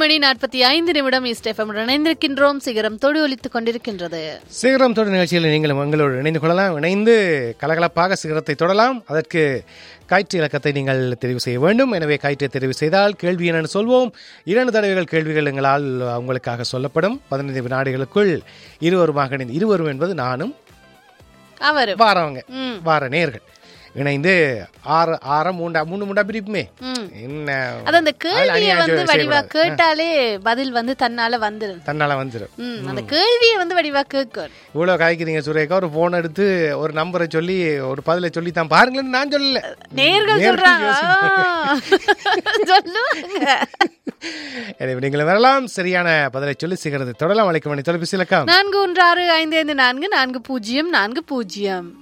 மணி நாற்பத்தி ஐந்து நிமிடம் இஸ்டெஃபம் இணைந்திருக்கின்றோம் சிகரம் தொடு ஒலித்துக் கொண்டிருக்கின்றது சிகரம் தொடர் நிகழ்ச்சியில் நீங்களும் எங்களோடு இணைந்து கொள்ளலாம் இணைந்து கலகலப்பாக சிகரத்தை தொடலாம் அதற்கு காய்ச்சி இலக்கத்தை நீங்கள் தெரிவு செய்ய வேண்டும் எனவே காய்ச்சை தெரிவு செய்தால் கேள்வி என்னன்னு சொல்வோம் இரண்டு தடவைகள் கேள்விகள் எங்களால் உங்களுக்காக சொல்லப்படும் பதினைந்து வினாடிகளுக்குள் இருவருமாக இணைந்து இருவரும் என்பது நானும் அவரு வாரவங்க ம். வார நேர்கள் இணைந்து ஆறு ஆற மூண்டா மூணு மூண்டா பிரிப்புமே ம். என்ன அது அந்த அதுல கேள்வியை அநியாயம் வந்து செய்ய- வடிவா செய்யக்கூடாது. கேட்டாலே பதில் வந்து தன்னால வந்துடும் தன்னால வந்துடும் ம், அந்த கேள்வியை வந்து வடிவா கேட்கும் இவ்வளோ காய்க்கிறீங்க சுரேகா ஒரு ஃபோன் எடுத்து ஒரு நம்பரை சொல்லி ஒரு பதிலை சொல்லி தான் பாருங்களேன்னு நான் சொல்லல நேர்கள் நேர்கள் சொல்றாங்க யோசிப்பாங்க. ஆ. சொல்லுவாங்க எனவே நீங்கள் வரலாம் சரியான பதிலை சொல்லி சிகரத்தை தொடலாம் அழைக்க மணி தொலைபேசி இலக்கம் நான்கு ஒன்று ஆறு ஐந்து ஐந்து நான்கு நான்கு பூஜ்ஜியம் நான்கு பூஜ்ஜியம்